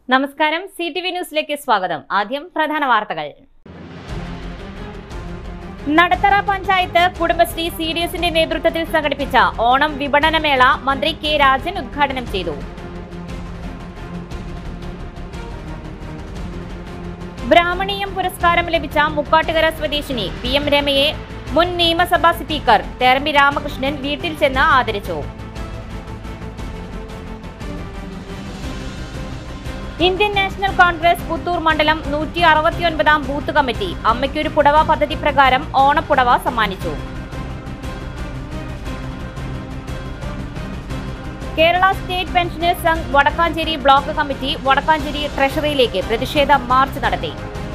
നമസ്കാരം C T V ന്യൂസിലേക്ക് സ്വാഗതം ആദ്യം പ്രധാന വാർത്തകൾ നടത്തറ പഞ്ചായത്ത് കുടുംബശ്രീ സി ഡി എസിന്റെ നേതൃത്വത്തിൽ സംഘടിപ്പിച്ച ഓണം വിപണനമേള മന്ത്രി കെ രാജൻ ഉദ്ഘാടനം ചെയ്തു ബ്രാഹ്മണീയം പുരസ്കാരം ലഭിച്ച മുക്കാട്ടുകര സ്വദേശിനി പി എം രമയെ മുൻ നിയമസഭാ സ്പീക്കർ തേറമ്പി രാമകൃഷ്ണൻ വീട്ടിൽ ചെന്ന് ആദരിച്ചു ഇന്ത്യൻ നാഷണൽ കോൺഗ്രസ് പുത്തൂർ മണ്ഡലം നൂറ്റി അറുപത്തിയൊൻപതാം ബൂത്ത് കമ്മിറ്റി അമ്മയ്ക്കൊരു പുടവ പദ്ധതി പ്രകാരം ഓണപ്പുടവ സമ്മാനിച്ചു Kerala state pensioners Sangh Vadakkanchery block committee Vadakkanchery ട്രഷറിയിലേക്ക് പ്രതിഷേധ മാർച്ച് നടത്തി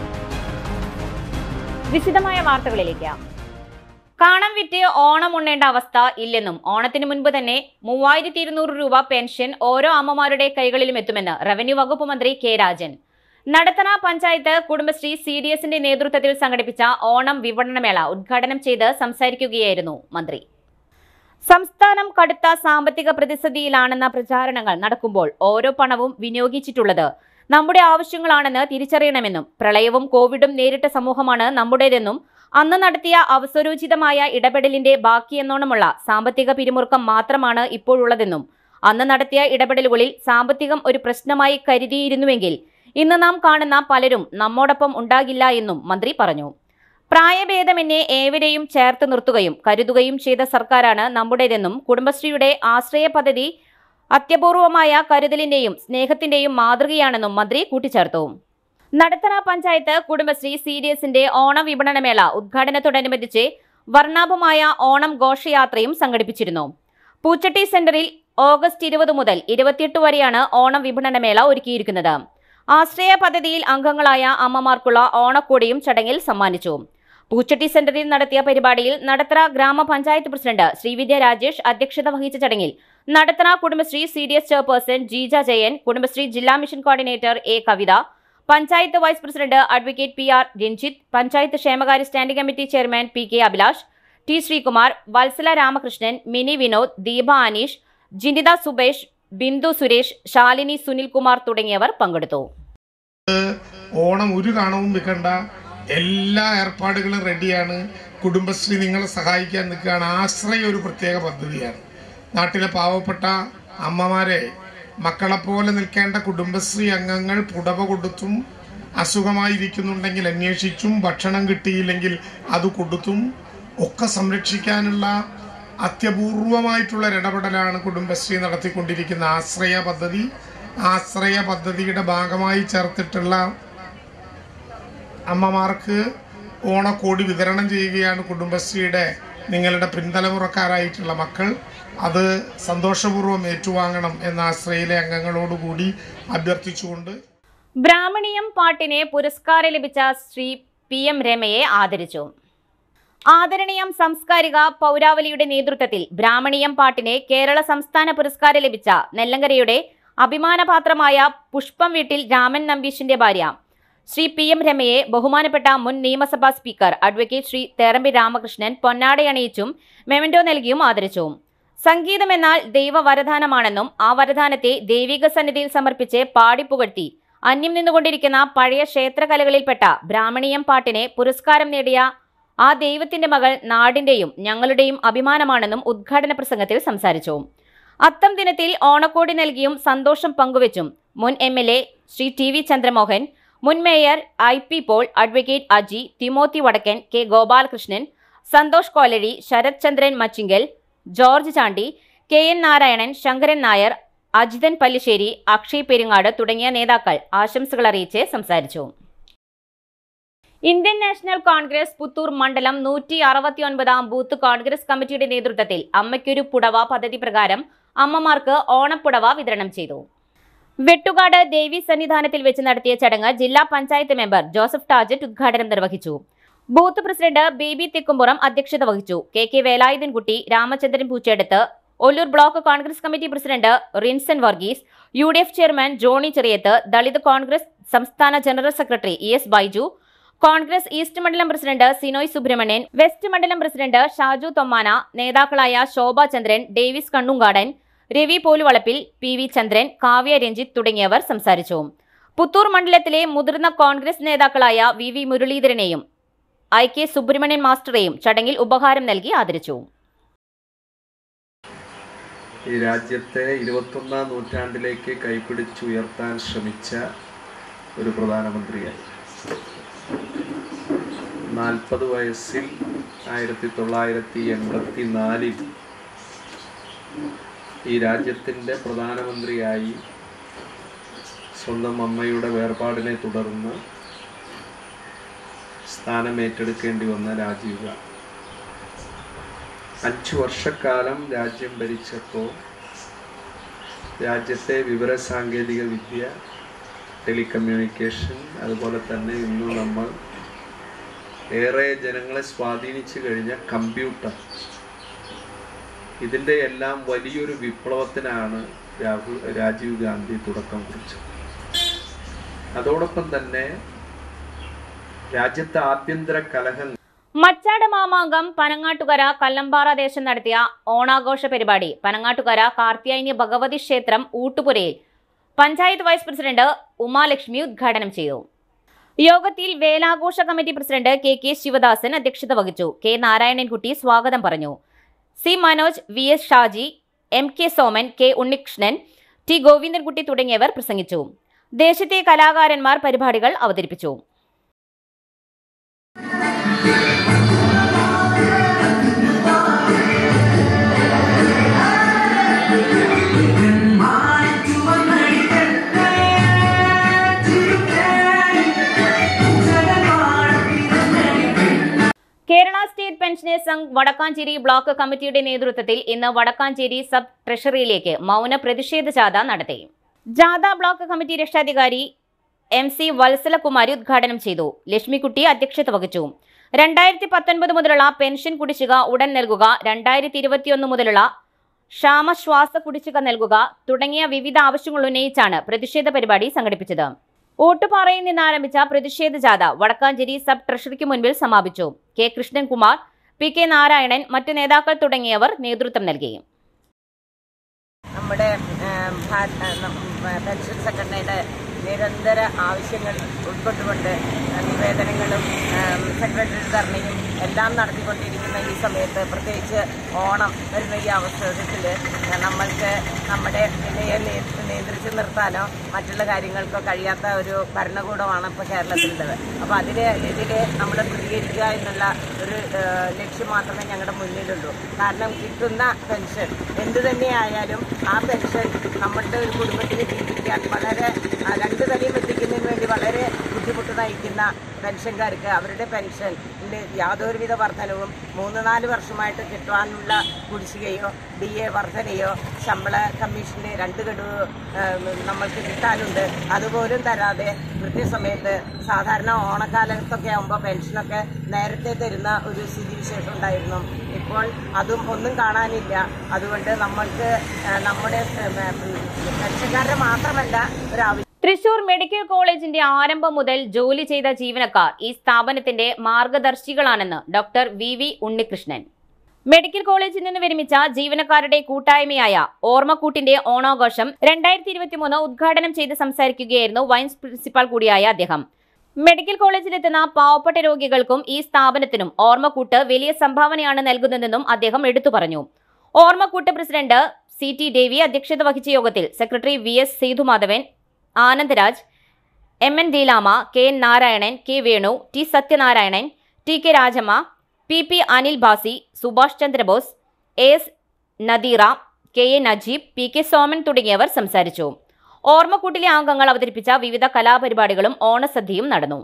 വിശദമായ വാർത്തകളിലേക്ക് കാണം വിറ്റ് ഓണം ഉണ്ണേണ്ട അവസ്ഥ ഇല്ലെന്നും ഓണത്തിന് മുൻപ് തന്നെ മൂവായിരത്തി ഇരുന്നൂറ് രൂപ പെൻഷൻ ഓരോ അമ്മമാരുടെ കൈകളിലും എത്തുമെന്ന് റവന്യൂ വകുപ്പ് മന്ത്രി K Rajan Nadathara panchayat Kudumbashree C D എസിന്റെ നേതൃത്വത്തിൽ സംഘടിപ്പിച്ച ഓണം വിപണനമേള ഉദ്ഘാടനം ചെയ്ത് സംസാരിക്കുകയായിരുന്നു മന്ത്രി സംസ്ഥാനം കടുത്ത സാമ്പത്തിക പ്രതിസന്ധിയിലാണെന്ന പ്രചാരണങ്ങൾ നടക്കുമ്പോൾ ഓരോ പണവും വിനിയോഗിച്ചിട്ടുള്ളത് നമ്മുടെ ആവശ്യങ്ങളാണെന്ന് തിരിച്ചറിയണമെന്നും പ്രളയവും കോവിഡും നേരിട്ട സമൂഹമാണ് നമ്മുടേതെന്നും അന്ന് നടത്തിയ അവസരോചിതമായ ഇടപെടലിന്റെ ബാക്കിയെന്നോണമുള്ള സാമ്പത്തിക പിരിമുറുക്കം മാത്രമാണ് ഇപ്പോഴുള്ളതെന്നും അന്ന് നടത്തിയ ഇടപെടലുകളിൽ സാമ്പത്തികം ഒരു പ്രശ്നമായി കരുതിയിരുന്നുവെങ്കിൽ ഇന്ന് നാം കാണുന്ന പലരും നമ്മോടൊപ്പം ഉണ്ടാകില്ല എന്നും മന്ത്രി പറഞ്ഞു പ്രായഭേദമെന്നെ ഏവരെയും ചേർത്ത് നിർത്തുകയും കരുതുകയും ചെയ്ത സർക്കാരാണ് നമ്മുടേതെന്നും കുടുംബശ്രീയുടെ ആശ്രയ പദ്ധതി അത്യപൂർവമായ കരുതലിന്റെയും സ്നേഹത്തിന്റെയും മാതൃകയാണെന്നും മന്ത്രി കൂട്ടിച്ചേർത്തു നടത്തറ പഞ്ചായത്ത് കുടുംബശ്രീ സി ഡി എസിന്റെ ഓണ വിപണനമേള ഉദ്ഘാടനത്തോടനുബന്ധിച്ച് വർണ്ണാഭമായ ഓണം ഘോഷയാത്രയും സംഘടിപ്പിച്ചിരുന്നു പൂച്ചട്ടി സെന്ററിൽ ഓഗസ്റ്റ് ഇരുപത് മുതൽ ഇരുപത്തിയെട്ട് വരെയാണ് ഓണം വിപണനമേള ഒരുക്കിയിരിക്കുന്നത് ആശ്രയ പദ്ധതിയിൽ അംഗങ്ങളായ അമ്മമാർക്കുള്ള ഓണക്കോടിയും ചടങ്ങിൽ സമ്മാനിച്ചു പൂച്ചട്ടി സെന്ററിൽ നടത്തിയ പരിപാടിയിൽ നടത്തറ ഗ്രാമപഞ്ചായത്ത് പ്രസിഡന്റ് ശ്രീവിദ്യ രാജേഷ് അധ്യക്ഷത വഹിച്ച ചടങ്ങിൽ Nadathara Kudumbashree C D S chairperson Jeeja Jayan Kudumbashree ജില്ലാ mission coordinator A Kavitha panchayat vice president advocate P R Ranjith panchayat ക്ഷേമകാര്യ standing committee chairman P K Abhilash T Sreekumar Vatsala Ramakrishnan Mini Vinod Deepa Aneesh Jinitha Subesh Bindu Suresh Shalini Sunilkumar തുടങ്ങിയവർ പങ്കെടുത്തു ഓണം ഒരു കാണവും വെക്കണ്ട എല്ലാ ഏർപ്പാടുകളും റെഡിയാണ് കുടുംബശ്രീ നിങ്ങളെ സഹായിക്കാൻ നിൽക്കുകയാണ് ആശ്രയ ഒരു പ്രത്യേക പദ്ധതിയാണ് നാട്ടിലെ പാവപ്പെട്ട അമ്മമാരെ മക്കളെപ്പോലെ നിൽക്കേണ്ട കുടുംബശ്രീ അംഗങ്ങൾ പുടവ കൊടുത്തും അസുഖമായിരിക്കുന്നുണ്ടെങ്കിൽ അന്വേഷിച്ചും ഭക്ഷണം കിട്ടിയില്ലെങ്കിൽ അത് കൊടുത്തും ഒക്കെ സംരക്ഷിക്കാനുള്ള അത്യപൂർവമായിട്ടുള്ള ഇടപെടലാണ് കുടുംബശ്രീ നടത്തിക്കൊണ്ടിരിക്കുന്ന ആശ്രയ പദ്ധതി ആശ്രയ പദ്ധതിയുടെ ഭാഗമായി ചേർത്തിട്ടുള്ള അമ്മമാർക്ക് ഓണക്കോടി വിതരണം ചെയ്യുകയാണ് കുടുംബശ്രീയുടെ നിങ്ങളുടെ പിൻതലമുറക്കാരായിട്ടുള്ള മക്കൾ അത് സന്തോഷപൂർവ്വം ഏറ്റുവാങ്ങണം എന്ന ആശ്രയിലെ അംഗങ്ങളോടുകൂടി അഭ്യർത്ഥിച്ചുകൊണ്ട് ബ്രാഹ്മണീയം പാട്ടിന് പുരസ്കാരം ലഭിച്ച ശ്രീ പി എം രമയെ ആദരിച്ചു ആദരണീയം സാംസ്കാരിക പൗരാവലിയുടെ നേതൃത്വത്തിൽ ബ്രാഹ്മണീയം പാട്ടിന് കേരള സംസ്ഥാന പുരസ്കാരം ലഭിച്ച നെല്ലങ്കരയുടെ അഭിമാനപാത്രമായ പുഷ്പം വീട്ടിൽ രാമൻ നമ്പീശിന്റെ ഭാര്യ ശ്രീ പി എം രമയെ ബഹുമാനപ്പെട്ട മുൻ നിയമസഭാ സ്പീക്കർ അഡ്വക്കേറ്റ് ശ്രീ തേറമ്പി രാമകൃഷ്ണൻ പൊന്നാടയണിയിച്ചും മെമന്റോ നൽകിയും ആദരിച്ചു സംഗീതമെന്നാൽ ദൈവ വരദാനമാണെന്നും ആ വരദാനത്തെ ദൈവിക സന്നിധിയിൽ സമർപ്പിച്ച് പാടിപ്പുകഴ്ത്തി അന്യം നിന്നുകൊണ്ടിരിക്കുന്ന പഴയ ക്ഷേത്രകലകളിൽപ്പെട്ട ബ്രാഹ്മണീയം പാട്ടിനെ പുരസ്കാരം നേടിയ ആ ദൈവത്തിന്റെ മകൾ നാടിന്റെയും ഞങ്ങളുടെയും അഭിമാനമാണെന്നും ഉദ്ഘാടന പ്രസംഗത്തിൽ സംസാരിച്ചു അത്തം ദിനത്തിൽ ഓണക്കോടി നൽകിയും സന്തോഷം പങ്കുവച്ചും മുൻ M L A Shri T V Chandramohan മുൻ mayor I P Paul advocate Aji Timothy Vadakkan K Gopalakrishnan Santhosh Kolazhy Sarath Chandran Machingal George Chandy K N Narayanan Sankaran Nair Ajithan Pallissery Akshay Perungad തുടങ്ങിയ നേതാക്കൾ ആശംസകൾ അറിയിച്ച് സംസാരിച്ചു ഇന്ത്യൻ നാഷണൽ കോൺഗ്രസ് പുത്തൂർ മണ്ഡലം നൂറ്റി അറുപത്തിയൊൻപതാം ബൂത്ത് കോൺഗ്രസ് കമ്മിറ്റിയുടെ നേതൃത്വത്തിൽ അമ്മയ്ക്കൊരു പുടവ പദ്ധതി പ്രകാരം അമ്മമാർക്ക് ഓണപ്പുടവ വിതരണം ചെയ്തു വെട്ടുകാട് ദേവി സന്നിധാനത്തിൽ വെച്ച് നടത്തിയ ചടങ്ങ് ജില്ലാ പഞ്ചായത്ത് മെമ്പർ ജോസഫ് ടാജറ്റ് ഉദ്ഘാടനം നിർവഹിച്ചു ബൂത്ത് പ്രസിഡന്റ് ബേബി തെക്കുംപുറം അധ്യക്ഷത വഹിച്ചു K K Velayudhankutty Ramachandran Poochedath Ollur block Congress committee president Rinson Varghese U D F chairman Johny Cheriyath Dalit Congress സംസ്ഥാന general secretary E S Baiju Congress east മണ്ഡലം പ്രസിഡന്റ് സിനോയ് സുബ്രഹ്മണ്യൻ വെസ്റ്റ് മണ്ഡലം പ്രസിഡന്റ് ഷാജു തൊമ്മാന നേതാക്കളായ ശോഭ ചന്ദ്രൻ ഡേവിസ് കണ്ണുങ്കാടൻ രവി പോലുവളപ്പിൽ പി വി ചന്ദ്രൻ കാവ്യ രഞ്ജിത്ത് തുടങ്ങിയവർ സംസാരിച്ചു പുത്തൂർ മണ്ഡലത്തിലെ മുതിർന്ന കോൺഗ്രസ് നേതാക്കളായ വി വി മുരളീധരനെയും ഐ കെ സുബ്രഹ്മണ്യൻ മാസ്റ്ററെയും ചടങ്ങിൽ ഉപഹാരം നൽകി ആദരിച്ചു ഈ രാജ്യത്തെ ഇരുപത്തൊന്നാം നൂറ്റാണ്ടിലേക്ക് കൈപ്പിടിച്ചുയർത്താൻ ശ്രമിച്ച ഒരു പ്രധാനമന്ത്രിയായി നാൽപ്പത് വയസ്സിൽ ആയിരത്തി തൊള്ളായിരത്തി എൺപത്തി നാലിൽ ഈ രാജ്യത്തിൻ്റെ പ്രധാനമന്ത്രിയായി സ്വന്തം അമ്മയുടെ വേർപാടിനെ തുടർന്ന് സ്ഥാനമേറ്റെടുക്കേണ്ടി വന്ന രാജീവ് ഗാന്ധി അഞ്ചു വർഷക്കാലം രാജ്യം ഭരിച്ചപ്പോൾ രാജ്യത്തെ വിവരസാങ്കേതിക വിദ്യ ടെലികമ്മ്യൂണിക്കേഷൻ അതുപോലെ തന്നെ ഇന്ന് നമ്മൾ ഏറെ ജനങ്ങളെ സ്വാധീനിച്ചു കഴിഞ്ഞ കമ്പ്യൂട്ടർ ഇതിൻ്റെ എല്ലാം വലിയൊരു വിപ്ലവത്തിനാണ് രാഹുൽ രാജീവ് ഗാന്ധി തുടക്കം കുറിച്ചത് അതോടൊപ്പം തന്നെ രാജ്യത്തെ ആഭ്യന്തര കലഹങ്ങൾ മച്ചാട് മാമാങ്കം പനങ്ങാട്ടുകര കല്ലമ്പാറ ദേശം നടത്തിയ ഓണാഘോഷ പരിപാടി പനങ്ങാട്ടുകര കാർത്തിയായനി ഭഗവതി ക്ഷേത്രം ഊട്ടുപുരയിൽ പഞ്ചായത്ത് വൈസ് പ്രസിഡന്റ് ഉമാലക്ഷ്മി ഉദ്ഘാടനം ചെയ്തു യോഗത്തിൽ വേലാഘോഷ committee president K K Sivadasan അധ്യക്ഷത വഹിച്ചു കെ നാരായണൻകുട്ടി സ്വാഗതം പറഞ്ഞു C Manoj V S Shaji M K Soman K Unnikrishnan T Govindankutty തുടങ്ങിയവർ പ്രസംഗിച്ചു ദേശത്തെ കലാകാരന്മാർ പരിപാടികൾ അവതരിപ്പിച്ചു Kerala state pensioners Sangh Vadakkanchery block കമ്മിറ്റിയുടെ നേതൃത്വത്തിൽ ഇന്ന് വടക്കാഞ്ചേരി സബ് ട്രഷറിയിലേക്ക് മൗന പ്രതിഷേധ ജാഥ നടത്തി ജാഥ ബ്ലോക്ക് കമ്മിറ്റി രക്ഷാധികാരി എം സി വത്സലകുമാരി ഉദ്ഘാടനം ചെയ്തു ലക്ഷ്മിക്കുട്ടി അധ്യക്ഷത വഹിച്ചു രണ്ടായിരത്തി പത്തൊൻപത് മുതലുള്ള പെൻഷൻ കുടിശ്ശിക ഉടൻ നൽകുക രണ്ടായിരത്തി ഇരുപത്തിയൊന്ന് മുതലുള്ള ക്ഷാമശ്വാസ കുടിശ്ശിക നൽകുക തുടങ്ങിയ വിവിധ ആവശ്യങ്ങൾ ഉന്നയിച്ചാണ് പ്രതിഷേധ പരിപാടി സംഘടിപ്പിച്ചത് ഓട്ടുപാറയിൽ നിന്ന് ആരംഭിച്ച പ്രതിഷേധ ജാഥ വടക്കാഞ്ചേരി സബ് ട്രഷറിക്ക് മുൻപിൽ സമാപിച്ചു K Krishnankumar P K Narayanan മറ്റു നേതാക്കൾ തുടങ്ങിയവർ നേതൃത്വം നൽകി നമ്മുടെ ഏം, ഭാ- ഏ, നം- ഏ, പെൻഷൻ സംഘടനയുടെ നിരന്തര ആവശ്യങ്ങൾ ഉൾക്കൊണ്ടുകൊണ്ട് ഏ, നിവേദനങ്ങളും ഏം, സെക്രട്ടറി ധർണയും എല്ലാം നടത്തിക്കൊണ്ടിരിക്കുന്ന ഈ സമയത്ത് പ്രത്യേകിച്ച് ഓണം വരുന്ന ഈ അവസരത്തിൽ നമ്മൾക്ക് നമ്മുടെ വിലയെ നിയ- നിയന്ത്രിച്ച് നിർത്താനോ മറ്റുള്ള കാര്യങ്ങൾക്കോ കഴിയാത്ത ഒരു ഭരണകൂടമാണ് ഇപ്പോൾ കേരളത്തിലുള്ളത് അപ്പോൾ അതിന് എതിരെ നമ്മൾ പ്രതികരിക്കുക എന്നുള്ള ഒരു ഏ, ലക്ഷ്യം മാത്രമേ ഞങ്ങളുടെ മുന്നിലുള്ളൂ കാരണം കിട്ടുന്ന പെൻഷൻ എന്ത് തന്നെയായാലും ആ പെൻഷൻ നമ്മളുടെ ഒരു കുടുംബത്തിന് ജീവിക്കാൻ വളരെ ആ, രണ്ട് തലയും എത്തിക്കുന്നതിന് വേണ്ടി വളരെ ബുദ്ധിമുട്ട് നയിക്കുന്ന പെൻഷൻകാർക്ക് അവരുടെ പെൻഷനിൽ യാതൊരുവിധ വർധനവും മൂന്ന് നാല് വർഷമായിട്ട് കിട്ടാനുള്ള കുടിശ്ശികയോ ഡി എ വർധനയോ ശമ്പള കമ്മീഷന് രണ്ട് ഗഡു നമ്മൾക്ക് കിട്ടാനുണ്ട് അതുപോലും തരാതെ കൃത്യസമയത്ത് സാധാരണ ഓണക്കാലത്തൊക്കെ ആകുമ്പോൾ പെൻഷനൊക്കെ നേരത്തെ തരുന്ന ഒരു സ്ഥിതിവിശേഷം ഉണ്ടായിരുന്നു ഇപ്പോൾ അതും ഒന്നും കാണാനില്ല അതുകൊണ്ട് നമ്മൾക്ക് ഏഹ്, നമ്മുടെ ഏഹ്, പെൻഷൻകാരുടെ മാത്രമല്ല ഒരാവശ്യം തൃശൂർ മെഡിക്കൽ കോളേജിന്റെ ആരംഭം മുതൽ ജോലി ചെയ്ത ജീവനക്കാർ ഈ സ്ഥാപനത്തിന്റെ മാർഗദർശികളാണെന്ന് doctor V V Unnikrishnan medical കോളേജിൽ നിന്ന് വിരമിച്ച ജീവനക്കാരുടെ കൂട്ടായ്മയായ ഓർമ്മക്കൂട്ടിന്റെ ഓണാഘോഷം രണ്ടായിരത്തി ഇരുപത്തിമൂന്ന് ഉദ്ഘാടനം ചെയ്ത് സംസാരിക്കുകയായിരുന്നു വൈസ് പ്രിൻസിപ്പാൾ കൂടിയായ അദ്ദേഹം മെഡിക്കൽ കോളേജിലെത്തുന്ന പാവപ്പെട്ട രോഗികൾക്കും ഈ സ്ഥാപനത്തിനും ഓർമ്മക്കൂട്ട് വലിയ സംഭാവനയാണ് നൽകുന്നതെന്നും അദ്ദേഹം എടുത്തു പറഞ്ഞു Ormakoott president C T Devi അധ്യക്ഷത വഹിച്ച യോഗത്തിൽ secretary V S Sethumadhavan Anandaraj M N Deelama K N Narayanan K Venu T Sathyanarayanan T K Rajamma P P Anil Basi Subhash Chandrabose A S Nadeera K A Najeeb P K Soman തുടങ്ങിയവർ സംസാരിച്ചു ഓർമ്മക്കൂട്ടിലെ അംഗങ്ങൾ അവതരിപ്പിച്ച വിവിധ കലാപരിപാടികളും ഓണസദ്യയും നടന്നു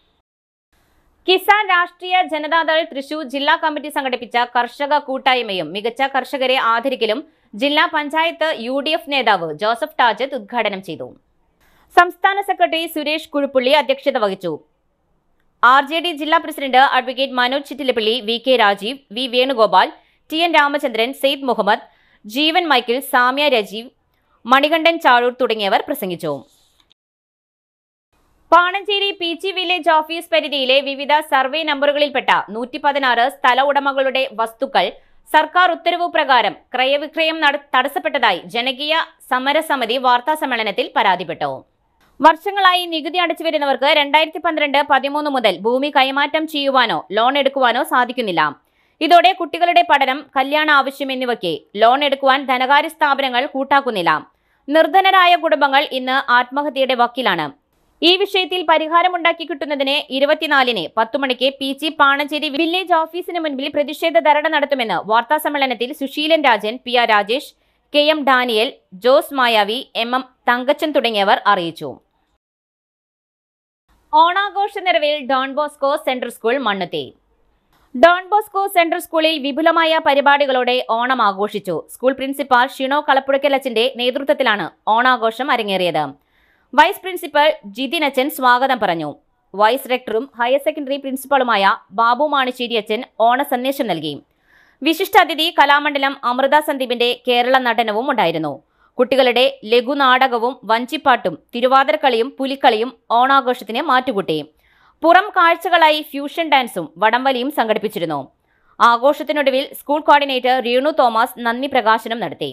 കിസാൻ രാഷ്ട്രീയ ജനതാദൾ തൃശൂർ ജില്ലാ കമ്മിറ്റി സംഘടിപ്പിച്ച കർഷക കൂട്ടായ്മയും മികച്ച കർഷകരെ ആദരിക്കലും ജില്ലാ പഞ്ചായത്ത് യു ഡി എഫ് നേതാവ് ജോസഫ് ടാജത്ത് ഉദ്ഘാടനം ചെയ്തു സംസ്ഥാന സെക്രട്ടറി സുരേഷ് കുഴുപ്പുള്ളി അധ്യക്ഷത വഹിച്ചു ആർ ജെ ഡി ജില്ലാ president advocate Manoj Chittilappilly V K Rajeev V Venugopal T N Ramachandran Syed Muhammad Jeevan Michael Samya Rajeev Manikandan Chazhoor തുടങ്ങിയവർ പ്രസംഗിച്ചു Pananchery P G village office പരിധിയിലെ വിവിധ സർവേ നമ്പറുകളിൽപ്പെട്ട നൂറ്റി പതിനാറ് സ്ഥല ഉടമകളുടെ വസ്തുക്കൾ സർക്കാർ ഉത്തരവ് പ്രകാരം ക്രയവിക്രയം നട- തടസ്സപ്പെട്ടതായി ജനകീയ സമരസമിതി വാർത്താസമ്മേളനത്തിൽ പരാതിപ്പെട്ടു വർഷങ്ങളായി നികുതി അടച്ചു വരുന്നവർക്ക് രണ്ടായിരത്തി പന്ത്രണ്ട് പതിമൂന്ന് മുതൽ ഭൂമി കൈമാറ്റം ചെയ്യുവാനോ ലോൺ എടുക്കുവാനോ സാധിക്കുന്നില്ല ഇതോടെ കുട്ടികളുടെ പഠനം കല്യാണ ആവശ്യം എന്നിവയ്ക്ക് ലോൺ എടുക്കുവാൻ ധനകാര്യ സ്ഥാപനങ്ങൾ കൂട്ടാക്കുന്നില്ല നിർധനരായ കുടുംബങ്ങൾ ഇന്ന് ആത്മഹത്യയുടെ വക്കിലാണ് ഈ വിഷയത്തിൽ പരിഹാരമുണ്ടാക്കി കിട്ടുന്നതിന് ഇരുപത്തിനാലിന് പത്തു മണിക്ക് പി ജി പാണഞ്ചേരി വില്ലേജ് ഓഫീസിന് മുൻപിൽ പ്രതിഷേധ ധരണ നടത്തുമെന്ന് വാർത്താസമ്മേളനത്തിൽ Susheelan Rajan P R Rajesh K M Daniel Jose Mayavi M M Thankachan തുടങ്ങിയവർ അറിയിച്ചു ഓണാഘോഷ നിറവിൽ Don Bosco central school Mannuthy Don Bosco central സ്കൂളിൽ വിപുലമായ പരിപാടികളോടെ ഓണം ആഘോഷിച്ചു സ്കൂൾ പ്രിൻസിപ്പാൾ ഷിനോ കളപ്പുഴക്കലച്ചന്റെ നേതൃത്വത്തിലാണ് ഓണാഘോഷം അരങ്ങേറിയത് വൈസ് പ്രിൻസിപ്പൽ ജിതിൻ അച്ചൻ സ്വാഗതം പറഞ്ഞു വൈസ് റെക്ടറും ഹയർ സെക്കൻഡറി പ്രിൻസിപ്പളുമായ ബാബു മാണിശ്ശേരി അച്ചൻ ഓണ സന്ദേശം നൽകി വിശിഷ്ടാതിഥി കലാമണ്ഡലം അമൃത സന്ദീപിന്റെ കേരള നടനവും ഉണ്ടായിരുന്നു കുട്ടികളുടെ ലഘുനാടകവും വഞ്ചിപ്പാട്ടും തിരുവാതിരക്കളിയും പുലിക്കളിയും ഓണാഘോഷത്തിന് മാറ്റുകൂട്ടി പുറം കാഴ്ചകളായി ഫ്യൂഷൻ ഡാൻസും വടംവലിയും സംഘടിപ്പിച്ചിരുന്നു ആഘോഷത്തിനൊടുവിൽ സ്കൂൾ കോർഡിനേറ്റർ രേണു തോമസ് നന്ദി പ്രകാശനം നടത്തി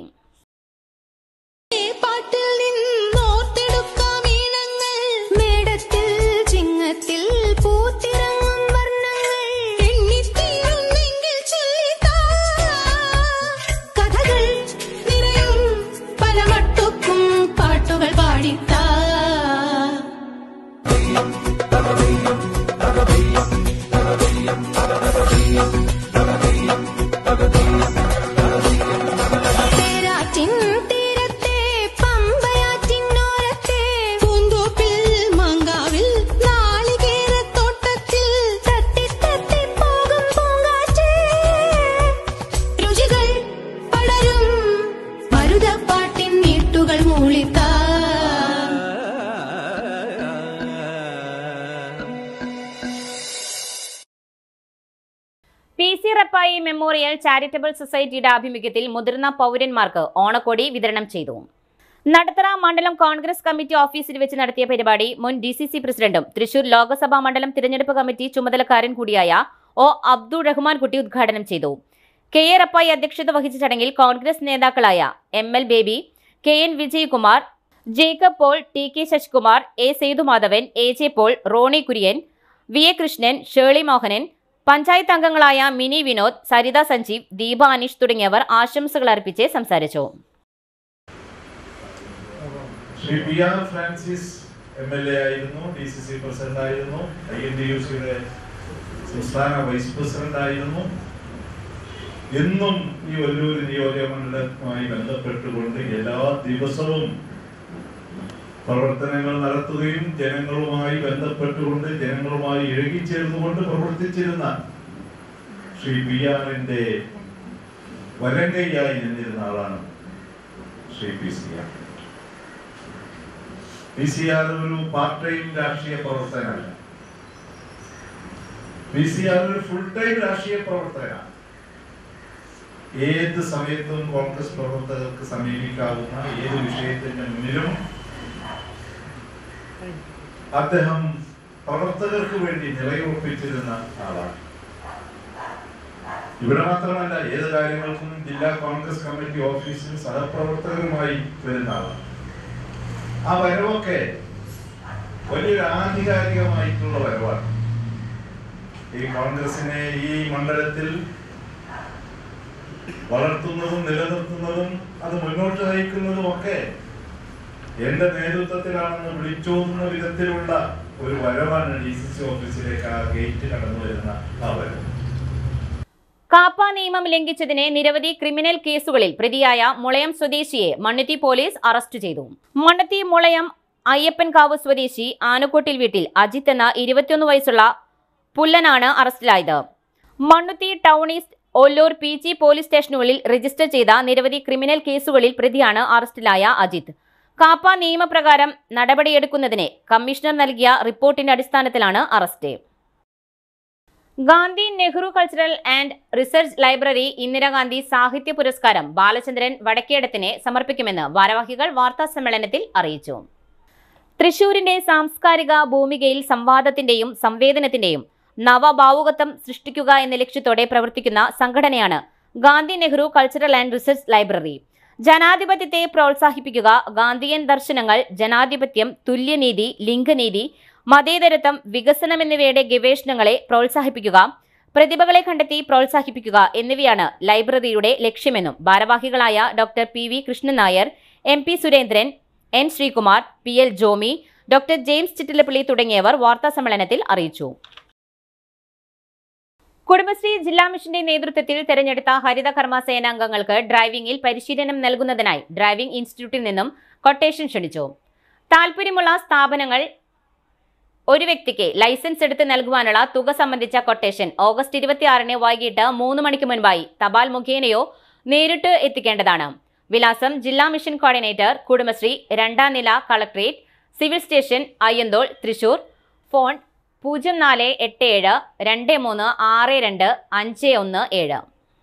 പാട്ടിൽ നിന്നോർത്തെടുക്കാം ഈണങ്ങൾ മേടത്തിൽ ചിങ്ങത്തിൽ പൂത്തിറങ്ങും വർണ്ണങ്ങൾ എണ്ണിത്തീരുന്നെങ്കിൽ ചൊല്ലിത്താ കഥകൾ നിറയും പല മട്ടുക്കും പാട്ടുകൾ പാടിത്താ തേരാറ്റിൻ തീരത്തെ പമ്പയാറ്റിനോരത്തെ പൂന്തോപ്പിൽ മങ്കാവിൽ നാളികേരത്തോട്ടത്തിൽ തത്തി തത്തി പോകും പൂങ്കാറ്റേ രുചികൾ പടരും മരുതപ്പാട്ടിൻ നീട്ടുകൾ മൂളിത്താ P C Rappai memorial charitable സൊസൈറ്റിയുടെ ആഭിമുഖ്യത്തിൽ മുതിർന്ന പൗരന്മാർക്ക് ഓണക്കോടി വിതരണം ചെയ്തു നടത്തറ മണ്ഡലം കോൺഗ്രസ് കമ്മിറ്റി ഓഫീസിൽ വെച്ച് നടത്തിയ പരിപാടി മുൻ ഡി സി സി പ്രസിഡന്റും തൃശൂർ ലോക്സഭാ മണ്ഡലം തിരഞ്ഞെടുപ്പ് കമ്മിറ്റി ചുമതലക്കാരൻ കൂടിയായ ഒ അബ്ദുൾ റഹ്മാൻ കുട്ടി ഉദ്ഘാടനം ചെയ്തു കെ എ റപ്പായി അധ്യക്ഷത വഹിച്ച ചടങ്ങിൽ കോൺഗ്രസ് നേതാക്കളായ M L Baby K N Vijayakumar Jacob Paul T K Sasikumar A Sethumadhavan A J Paul Roni Kurian V A Krishnan Shelly Mohanan panchayat അംഗങ്ങളായ മിനി വിനോദ് സരിത സഞ്ജീവ് ദീപ അനീഷ് തുടങ്ങിയവർ ആശംസകൾ അർപ്പിച്ച് സംസാരിച്ചു Shri P R Francis M L A ആയിരുന്നു ഡി സി സി പ്രസിഡന്റ് ആയിരുന്നു ഐ എൻ ഡി യു സിയുടെ സംസ്ഥാന വൈസ് പ്രസിഡന്റ് ആയിരുന്നു എന്നും ഈ വല്ലൂർ നിയോജക മണ്ഡലവുമായി ബന്ധപ്പെട്ടുകൊണ്ട് എല്ലാ ദിവസവും പ്രവർത്തനങ്ങൾ നടത്തുകയും ജനങ്ങളുമായി ബന്ധപ്പെട്ടുകൊണ്ട് ജനങ്ങളുമായി ഇഴകിച്ചേർന്നുകൊണ്ട് പ്രവർത്തിച്ചിരുന്ന ശ്രീ പി ആറിന്റെ വലങ്കയ്യായി നിന്നിരുന്ന ആളാണ് Shri P C R P C R ഒരു പാർട്ട് ടൈം രാഷ്ട്രീയ പ്രവർത്തനമല്ല പി സി ആർ ഒരു ഫുൾ ടൈം രാഷ്ട്രീയ പ്രവർത്തകനാണ് ഏത് സമയത്തും കോൺഗ്രസ് പ്രവർത്തകർക്ക് സമീപിക്കാവുന്ന ഏത് വിഷയത്തിന്റെ മുന്നിലും അദ്ദേഹം പ്രവർത്തകർക്ക് വേണ്ടി നിലയുറപ്പിച്ചിരുന്ന ആളാണ് ഇവിടെ മാത്രമല്ല ഏത് കാര്യങ്ങൾക്കും ജില്ലാ കോൺഗ്രസ് കമ്മിറ്റി ഓഫീസിൽ സഹപ്രവർത്തകരുമായി വരുന്ന ആളാണ് ആ വരവൊക്കെ വലിയൊരു ആധികാരികമായിട്ടുള്ള വരവാണ് ഈ കോൺഗ്രസിനെ ഈ മണ്ഡലത്തിൽ വളർത്തുന്നതും നിലനിർത്തുന്നതും അത് മുന്നോട്ട് നയിക്കുന്നതും ഒക്കെ എന്റെ നേതൃത്വത്തിലാണെന്ന് വിളിച്ചോതുന്ന വിധത്തിലുള്ള ഒരു വരവാണ് ഡി സി സി ഓഫീസിലേക്ക് ആ ഗേറ്റ് കടന്നു വരുന്ന ആ വരവ് കാപ്പ നിയമം ലംഘിച്ചതിന് നിരവധി ക്രിമിനൽ കേസുകളിൽ പ്രതിയായ മുളയം സ്വദേശിയെ മണ്ണുത്തി പോലീസ് അറസ്റ്റ് ചെയ്തു മണ്ണുത്തി മുളയം അയ്യപ്പൻകാവ് സ്വദേശി ആനക്കോട്ടിൽ വീട്ടിൽ അജിത്ത് എന്ന ഇരുപത്തിയൊന്ന് വയസ്സുള്ള പുല്ലനാണ് അറസ്റ്റിലായത് Mannuthy town east Ollur P G police സ്റ്റേഷനുകളിൽ രജിസ്റ്റർ ചെയ്ത നിരവധി ക്രിമിനൽ കേസുകളിൽ പ്രതിയാണ് അറസ്റ്റിലായ അജിത്ത് കാപ്പ നിയമപ്രകാരം നടപടിയെടുക്കുന്നതിന് കമ്മീഷണർ നൽകിയ റിപ്പോർട്ടിന്റെ അടിസ്ഥാനത്തിലാണ് arrest Gandhi Nehru cultural and research library Indira Gandhi സാഹിത്യ പുരസ്കാരം ബാലചന്ദ്രൻ വടക്കേടത്തിന് സമർപ്പിക്കുമെന്ന് ഭാരവാഹികൾ വാർത്താ സമ്മേളനത്തിൽ അറിയിച്ചു തൃശൂരിന്റെ സാംസ്കാരിക ഭൂമികയിൽ സംവാദത്തിന്റെയും സംവേദനത്തിന്റെയും നവഭാവുകത്വം സൃഷ്ടിക്കുക എന്ന ലക്ഷ്യത്തോടെ പ്രവർത്തിക്കുന്ന സംഘടനയാണ് Gandhi Nehru cultural and research library ജനാധിപത്യത്തെ പ്രോത്സാഹിപ്പിക്കുക ഗാന്ധിയൻ ദർശനങ്ങൾ ജനാധിപത്യം തുല്യനീതി ലിംഗനീതി മതേതരത്വം വികസനം എന്നിവയുടെ ഗവേഷണങ്ങളെ പ്രോത്സാഹിപ്പിക്കുക പ്രതിഭകളെ കണ്ടെത്തി പ്രോത്സാഹിപ്പിക്കുക എന്നിവയാണ് ലൈബ്രറിയുടെ ലക്ഷ്യമെന്നും ഭാരവാഹികളായ doctor P V Krishnan Nair M P Surendran N Sreekumar P L Jomy doctor James Chittilappilly തുടങ്ങിയവർ വാർത്താസമ്മേളനത്തിൽ അറിയിച്ചു കുടുംബശ്രീ ജില്ലാ മിഷന്റെ നേതൃത്വത്തിൽ തെരഞ്ഞെടുത്ത ഹരിത കർമ്മ സേനാംഗങ്ങൾക്ക് ഡ്രൈവിംഗിൽ പരിശീലനം നൽകുന്നതിനായി ഡ്രൈവിംഗ് ഇൻസ്റ്റിറ്റ്യൂട്ടിൽ നിന്നും കൊട്ടേഷൻ ക്ഷണിച്ചു താൽപ്പര്യമുള്ള സ്ഥാപനങ്ങൾ ഒരു വ്യക്തിക്ക് ലൈസൻസ് എടുത്ത് നൽകുവാനുള്ള തുക സംബന്ധിച്ച കൊട്ടേഷൻ ഓഗസ്റ്റ് ഇരുപത്തിയാറിന് വൈകിട്ട് മൂന്ന് മണിക്ക് മുൻപായി തപാൽ മുഖേനയോ നേരിട്ട് എത്തിക്കേണ്ടതാണ് വിലാസം ജില്ലാ മിഷൻ കോർഡിനേറ്റർ കുടുംബശ്രീ രണ്ടാം നില collectorate civil station Ayyanthole Thrissur phone പൂജ്യം നാല് എട്ട് ഏഴ് രണ്ട് മൂന്ന് ആറ് രണ്ട് അഞ്ച് ഒന്ന് ഏഴ്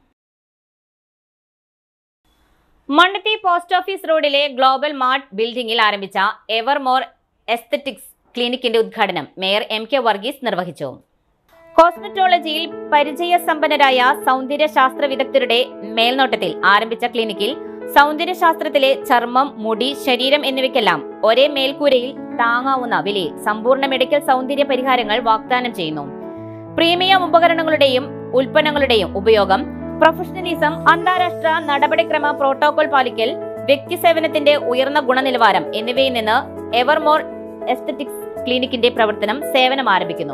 മണ്ണത്തി പോസ്റ്റ് ഓഫീസ് റോഡിലെ ഗ്ലോബൽ മാർട്ട് ബിൽഡിംഗിൽ ആരംഭിച്ച എവർമോർ എസ്തറ്റിക്സ് ക്ലിനിക്കിന്റെ ഉദ്ഘാടനം മേയർ എം കെ വർഗീസ് നിർവഹിച്ചു കോസ്മെറ്റോളജിയിൽ പരിചയസമ്പന്നരായ സൗന്ദര്യ ശാസ്ത്ര വിദഗ്ധരുടെ മേൽനോട്ടത്തിൽ ആരംഭിച്ച ക്ലിനിക്കിൽ സൗന്ദര്യശാസ്ത്രത്തിലെ ചർമ്മം മുടി ശരീരം എന്നിവയ്ക്കെല്ലാം ഒരേ മേൽക്കൂരയിൽ താങ്ങാവുന്ന വിലയിൽ സമ്പൂർണ്ണ മെഡിക്കൽ സൗന്ദര്യ പരിഹാരങ്ങൾ വാഗ്ദാനം ചെയ്യുന്നു പ്രീമിയം ഉപകരണങ്ങളുടെയും ഉൽപ്പന്നങ്ങളുടെയും ഉപയോഗം പ്രൊഫഷണലിസം അന്താരാഷ്ട്ര നടപടിക്രമ പ്രോട്ടോകോൾ പാലിക്കൽ വ്യക്തി സേവനത്തിന്റെ ഉയർന്ന ഗുണനിലവാരം എന്നിവയിൽ നിന്ന് എവർമോർ എസ്തറ്റിക്സ് ക്ലിനിക്കിന്റെ പ്രവർത്തനം സേവനം ആരംഭിക്കുന്നു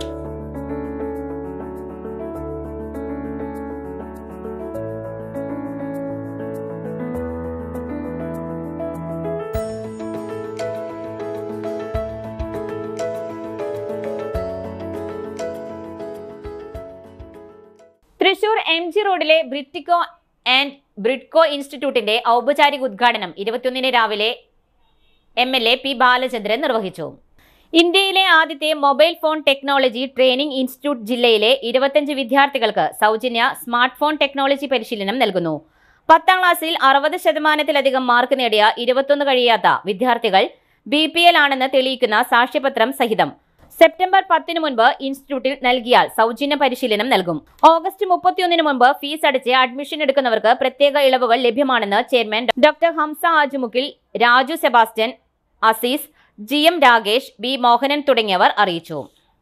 തൃശൂർ എം ജി റോഡിലെ ബ്രിറ്റിക്കോ ആൻഡ് ബ്രിഡ്കോ ഇൻസ്റ്റിറ്റ്യൂട്ടിന്റെ ഔപചാരിക ഉദ്ഘാടനം ഇരുപത്തിയൊന്നിന് രാവിലെ M L A P Balachandran നിർവഹിച്ചു ഇന്ത്യയിലെ ആദ്യത്തെ mobile phone technology training institute ജില്ലയിലെ ഇരുപത്തഞ്ച് വിദ്യാർത്ഥികൾക്ക് സൗജന്യ സ്മാർട്ട് ഫോൺ ടെക്നോളജി പരിശീലനം നൽകുന്നു പത്താം ക്ലാസ്സിൽ അറുപത് ശതമാനത്തിലധികം മാർക്ക് നേടിയ ഇരുപത്തൊന്ന് കഴിയാത്ത വിദ്യാർത്ഥികൾ ബി പി എൽ ആണെന്ന് തെളിയിക്കുന്ന സാക്ഷ്യപത്രം സഹിതം സെപ്റ്റംബർ പത്തിന് മുൻപ് ഇൻസ്റ്റിറ്റ്യൂട്ടിൽ നൽകിയാൽ സൗജന്യ പരിശീലനം നൽകും ഓഗസ്റ്റ് മുപ്പത്തിയൊന്നിന് മുമ്പ് ഫീസ് അടച്ച് അഡ്മിഷൻ എടുക്കുന്നവർക്ക് പ്രത്യേക ഇളവുകൾ ലഭ്യമാണെന്ന് chairman doctor Hamsa Ajumukkil Raju Sebastian Azeez G M Ragesh B Mohanan തുടങ്ങിയവർ അറിയിച്ചു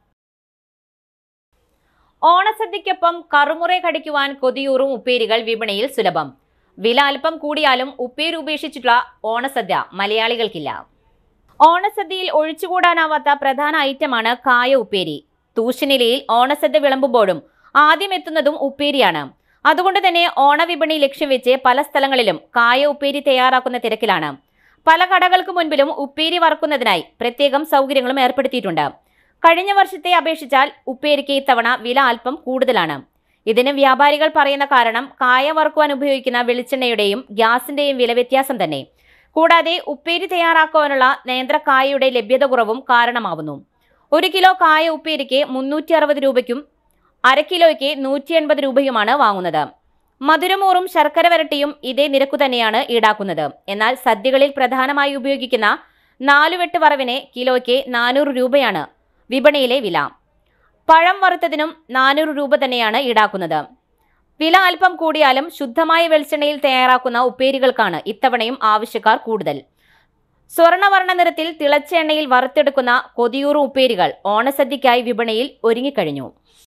ഓണസദ്യയ്ക്കൊപ്പം കറുമുറ കടിക്കുവാൻ കൊതിയൂറും ഉപ്പേരികൾ വിപണിയിൽ സുലഭം വില അല്പം കൂടിയാലും ഉപ്പേരി ഉപേക്ഷിച്ചിട്ടുള്ള ഓണസദ്യ മലയാളികൾക്കില്ല ഓണസദ്യയിൽ ഒഴിച്ചുകൂടാനാവാത്ത പ്രധാന ഐറ്റമാണ് കായ ഉപ്പേരി തൂശനിലയിൽ ഓണസദ്യ വിളമ്പുമ്പോഴും ആദ്യം എത്തുന്നതും ഉപ്പേരിയാണ് അതുകൊണ്ട് തന്നെ ഓണവിപണി ലക്ഷ്യം വെച്ച് പല സ്ഥലങ്ങളിലും കായ ഉപ്പേരി തയ്യാറാക്കുന്ന തിരക്കിലാണ് പല കടകൾക്ക് മുൻപിലും ഉപ്പേരി വറക്കുന്നതിനായി പ്രത്യേകം സൗകര്യങ്ങളും ഏർപ്പെടുത്തിയിട്ടുണ്ട് കഴിഞ്ഞ വർഷത്തെ അപേക്ഷിച്ചാൽ ഉപ്പേരിക്ക് ഇത്തവണ വില അല്പം കൂടുതലാണ് ഇതിന് വ്യാപാരികൾ പറയുന്ന കാരണം കായ വറുക്കുവാൻ ഉപയോഗിക്കുന്ന വെളിച്ചെണ്ണയുടെയും ഗ്യാസിന്റെയും വില വ്യത്യാസം തന്നെ കൂടാതെ ഉപ്പേരി തയ്യാറാക്കുവാനുള്ള നേന്ത്രക്കായയുടെ ലഭ്യത കുറവും കാരണമാവുന്നു ഒരു കിലോ കായ ഉപ്പേരിക്ക് മുന്നൂറ്റി അറുപത് രൂപയ്ക്കും അര കിലോയ്ക്ക് നൂറ്റി എൺപത് രൂപയുമാണ് വാങ്ങുന്നത് മധുരമൂറും ശർക്കര വരട്ടിയും ഇതേ നിരക്കു തന്നെയാണ് ഈടാക്കുന്നത് എന്നാൽ സദ്യകളിൽ പ്രധാനമായി ഉപയോഗിക്കുന്ന നാലുവെട്ട് വറവിന് കിലോയ്ക്ക് നാനൂറ് രൂപയാണ് വിപണിയിലെ വില പഴം വറുത്തതിനും നാനൂറ് രൂപ തന്നെയാണ് ഈടാക്കുന്നത് വില അല്പം കൂടിയാലും ശുദ്ധമായ വെളിച്ചെണ്ണയിൽ തയ്യാറാക്കുന്ന ഉപ്പേരികൾക്കാണ് ഇത്തവണയും ആവശ്യക്കാർ കൂടുതൽ സ്വർണവർണ്ണ നിറത്തിൽ തിളച്ച എണ്ണയിൽ വറുത്തെടുക്കുന്ന കൊതിയൂറ് ഉപ്പേരികൾ ഓണസദ്യയ്ക്കായി വിപണിയിൽ ഒരുങ്ങിക്കഴിഞ്ഞു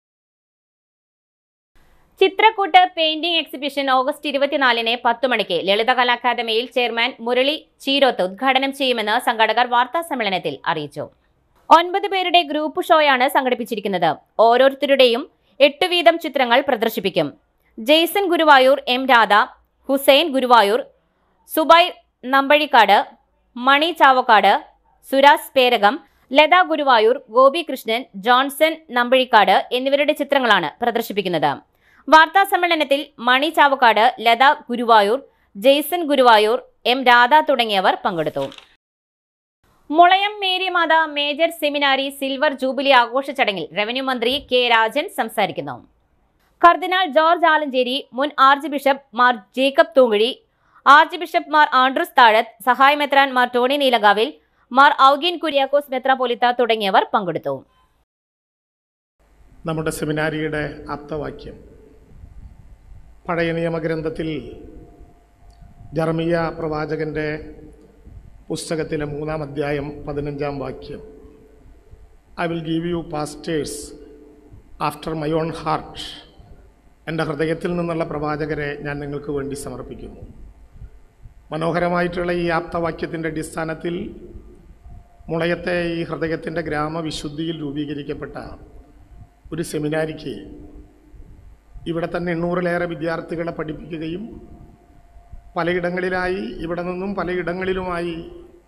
ചിത്രക്കൂട്ട് പെയിന്റിംഗ് എക്സിബിഷൻ ഓഗസ്റ്റ് ഇരുപത്തിനാലിന് പത്ത് മണിക്ക് ലളിത കലാ അക്കാദമിയിൽ ചെയർമാൻ മുരളി ചീരോത്ത് ഉദ്ഘാടനം ചെയ്യുമെന്ന് സംഘാടകർ വാർത്താ സമ്മേളനത്തിൽ അറിയിച്ചു ഒൻപത് പേരുടെ ഗ്രൂപ്പ് ഷോയാണ് സംഘടിപ്പിച്ചിരിക്കുന്നത് ഓരോരുത്തരുടെയും എട്ട് വീതം ചിത്രങ്ങൾ പ്രദർശിപ്പിക്കും ജെയ്സൺ ഗുരുവായൂർ എം രാധ ഹുസൈൻ ഗുരുവായൂർ സുബൈർ നമ്പഴിക്കാട് മണി ചാവക്കാട് സുരാസ് പേരകം ലത ഗുരുവായൂർ ഗോപി കൃഷ്ണൻ ജോൺസൺ നമ്പഴിക്കാട് എന്നിവരുടെ ചിത്രങ്ങളാണ് പ്രദർശിപ്പിക്കുന്നത് വാർത്താ സമ്മേളനത്തിൽ മണി ചാവക്കാട് ലത ഗുരുവായൂർ ജെയ്സൺ ഗുരുവായൂർ എം രാധ തുടങ്ങിയവർ പങ്കെടുത്തു Mulayam Marymatha major seminary silver jubilee ആഘോഷ ചടങ്ങിൽ റവന്യൂ മന്ത്രി കെ രാജൻ സംസാരിക്കുന്നു കർദിനാൾ ജോർജ് ആലഞ്ചേരി മുൻ archbishop Mar Jacob Thoomkuzhy archbishop Mar Andrews Thazhath സഹായ മെത്രാൻ മാർ ടോണി നീലകാവിൽ മാർ ഔഗീൻ കുര്യാക്കോസ് മെത്രാപൊലിത്ത തുടങ്ങിയവർ പങ്കെടുത്തു നമ്മുടെ സെമിനാരിയുടെ ആപ്തവാക്യം പഴയ നിയമഗ്രന്ഥത്തിൽ ജർമിയ പ്രവാചകൻ്റെ പുസ്തകത്തിലെ മൂന്നാം അധ്യായം പതിനഞ്ചാം വാക്യം I will give you pastors after my own heart എൻ്റെ ഹൃദയത്തിൽ നിന്നുള്ള പ്രവാചകരെ ഞാൻ നിങ്ങൾക്ക് വേണ്ടി സമർപ്പിക്കുന്നു മനോഹരമായിട്ടുള്ള ഈ ആപ്തവാക്യത്തിൻ്റെ അടിസ്ഥാനത്തിൽ മുളയത്തെ ഈ ഹൃദയത്തിൻ്റെ ഗ്രാമവിശുദ്ധിയിൽ രൂപീകരിക്കപ്പെട്ട ഒരു സെമിനാരിക്ക് ഇവിടെ തന്നെ എണ്ണൂറിലേറെ വിദ്യാർത്ഥികളെ പഠിപ്പിക്കുകയും പലയിടങ്ങളിലായി ഇവിടെ നിന്നും പലയിടങ്ങളിലുമായി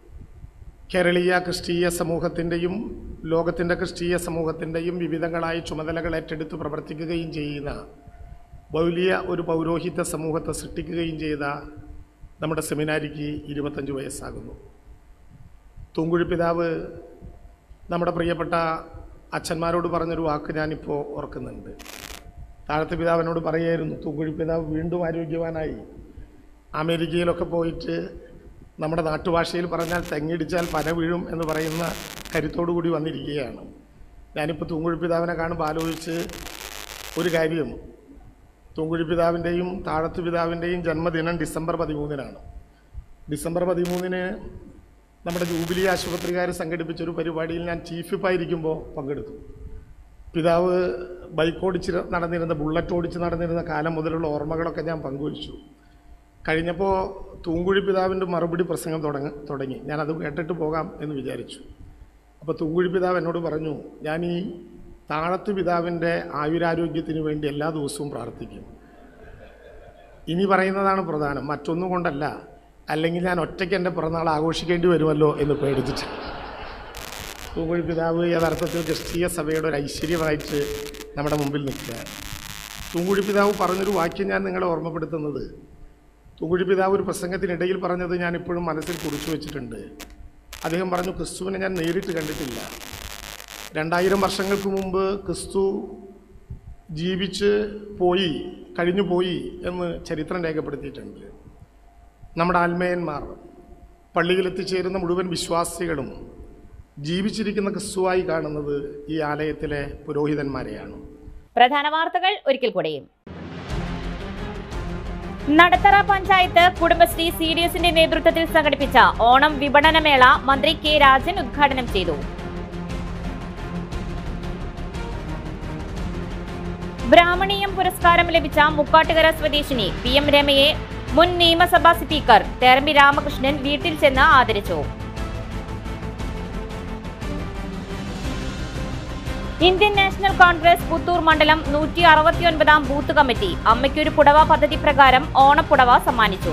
കേരളീയ ക്രിസ്തീയ സമൂഹത്തിൻ്റെയും ലോകത്തിൻ്റെ ക്രിസ്തീയ സമൂഹത്തിൻ്റെയും വിവിധങ്ങളായ ചുമതലകൾ ഏറ്റെടുത്ത് പ്രവർത്തിക്കുകയും ചെയ്യുന്ന വലിയ ഒരു പൗരോഹിത്യ സമൂഹത്തെ സൃഷ്ടിക്കുകയും ചെയ്ത നമ്മുടെ സെമിനാരിക്ക് ഇരുപത്തഞ്ച് വയസ്സാകുന്നു തൂങ്കുഴി പിതാവ് നമ്മുടെ പ്രിയപ്പെട്ട അച്ഛന്മാരോട് പറഞ്ഞൊരു വാക്ക് ഞാനിപ്പോൾ ഓർക്കുന്നുണ്ട് താഴത്തെ പിതാവിനോട് പറയായിരുന്നു തൂങ്കുഴി പിതാവ് വീണ്ടും ആരോഗ്യവാനായി അമേരിക്കയിലൊക്കെ പോയിട്ട് നമ്മുടെ നാട്ടുഭാഷയിൽ പറഞ്ഞാൽ തെങ്ങിടിച്ചാൽ പന വീഴും എന്ന് പറയുന്ന കരുത്തോടു കൂടി വന്നിരിക്കുകയാണ് ഞാനിപ്പോൾ തൂങ്കുഴി പിതാവിനെ കാണുമ്പോൾ ആലോചിച്ച് ഒരു കാര്യം തൂങ്കുഴി പിതാവിൻ്റെയും താഴത്ത് പിതാവിൻ്റെയും ജന്മദിനം ഡിസംബർ പതിമൂന്നിനാണ് ഡിസംബർ പതിമൂന്നിന് നമ്മുടെ ജൂബിലി ആശുപത്രിക്കാർ സംഘടിപ്പിച്ച ഒരു പരിപാടിയിൽ ഞാൻ ചീഫ് വിപ്പായിരിക്കുമ്പോൾ പങ്കെടുത്തു പിതാവ് ബൈക്ക് ഓടിച്ച് നടന്നിരുന്ന ബുള്ളറ്റ് ഓടിച്ച് നടന്നിരുന്ന കാലം മുതലുള്ള ഓർമ്മകളൊക്കെ ഞാൻ പങ്കുവച്ചു കഴിഞ്ഞപ്പോൾ തൂങ്കുഴി പിതാവിൻ്റെ മറുപടി പ്രസംഗം തുടങ്ങി തുടങ്ങി ഞാനത് കേട്ടിട്ട് പോകാം എന്ന് വിചാരിച്ചു അപ്പോൾ തൂങ്കുഴി പിതാവ് എന്നോട് പറഞ്ഞു ഞാൻ ഈ താഴത്ത് പിതാവിൻ്റെ ആയുരാരോഗ്യത്തിന് വേണ്ടി എല്ലാ ദിവസവും പ്രാർത്ഥിക്കും ഇനി പറയുന്നതാണ് പ്രധാനം മറ്റൊന്നും കൊണ്ടല്ല അല്ലെങ്കിൽ ഞാൻ ഒറ്റയ്ക്ക് എൻ്റെ പിറന്നാൾ ആഘോഷിക്കേണ്ടി വരുമല്ലോ എന്ന് പേടിച്ചിട്ട് തൂങ്കുഴി പിതാവ് യഥാർത്ഥത്തിൽ ക്രിസ്തീയ സഭയുടെ ഒരു ഐശ്വര്യമായിട്ട് നമ്മുടെ മുമ്പിൽ നിൽക്കുകയാണ് തൂങ്കുഴി പിതാവ് പറഞ്ഞൊരു വാക്യം ഞാൻ നിങ്ങളെ ഓർമ്മപ്പെടുത്തുന്നത് തൂങ്കുഴി പിതാവ് ഒരു പ്രസംഗത്തിനിടയിൽ പറഞ്ഞത് ഞാൻ ഇപ്പോഴും മനസ്സിൽ കുറിച്ചു വെച്ചിട്ടുണ്ട് അദ്ദേഹം പറഞ്ഞു ക്രിസ്തുവിനെ ഞാൻ നേരിട്ട് കണ്ടിട്ടില്ല രണ്ടായിരം വർഷങ്ങൾക്ക് മുമ്പ് ക്രിസ്തു ജീവിച്ച് പോയി കഴിഞ്ഞു പോയി എന്ന് ചരിത്രം രേഖപ്പെടുത്തിയിട്ടുണ്ട് നമ്മുടെ ആത്മേയന്മാർ പള്ളിയിൽ എത്തിച്ചേരുന്ന മുഴുവൻ വിശ്വാസികളും ജീവിച്ചിരിക്കുന്ന ക്രിസ്തുവായി കാണുന്നത് ഈ ആലയത്തിലെ പുരോഹിതന്മാരെയാണ് പ്രധാന വാർത്തകൾ ഒരിക്കൽ കൂടെയും നടത്തറ പഞ്ചായത്ത് കുടുംബശ്രീ സി ഡി എസിന്റെ നേതൃത്വത്തിൽ സംഘടിപ്പിച്ച ഓണം വിപണനമേള മന്ത്രി കെ രാജൻ ഉദ്ഘാടനം ചെയ്തു ബ്രാഹ്മണീയം പുരസ്കാരം ലഭിച്ച മുക്കാട്ടുകര സ്വദേശിനി പി എം രമയെ മുൻ നിയമസഭാ സ്പീക്കർ തേറമ്പി രാമകൃഷ്ണൻ വീട്ടിൽ ചെന്ന് ആദരിച്ചു ഇന്ത്യൻ നാഷണൽ കോൺഗ്രസ് പുത്തൂർ മണ്ഡലം നൂറ്റി അറുപത്തിയൊൻപതാം ബൂത്ത് കമ്മിറ്റി അമ്മയ്ക്കൊരു പുടവ പദ്ധതി പ്രകാരം ഓണപ്പുടവ സമ്മാനിച്ചു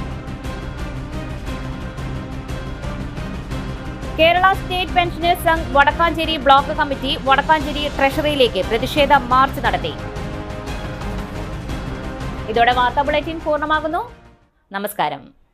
Kerala state pensioners Sangh Vadakkanchery block committee Vadakkanchery ട്രഷറിയിലേക്ക് പ്രതിഷേധ മാർച്ച് നടത്തി ഇതോടെ വാർത്താ ബുള്ളറ്റിൻ പൂർണ്ണമാകുന്നു നമസ്കാരം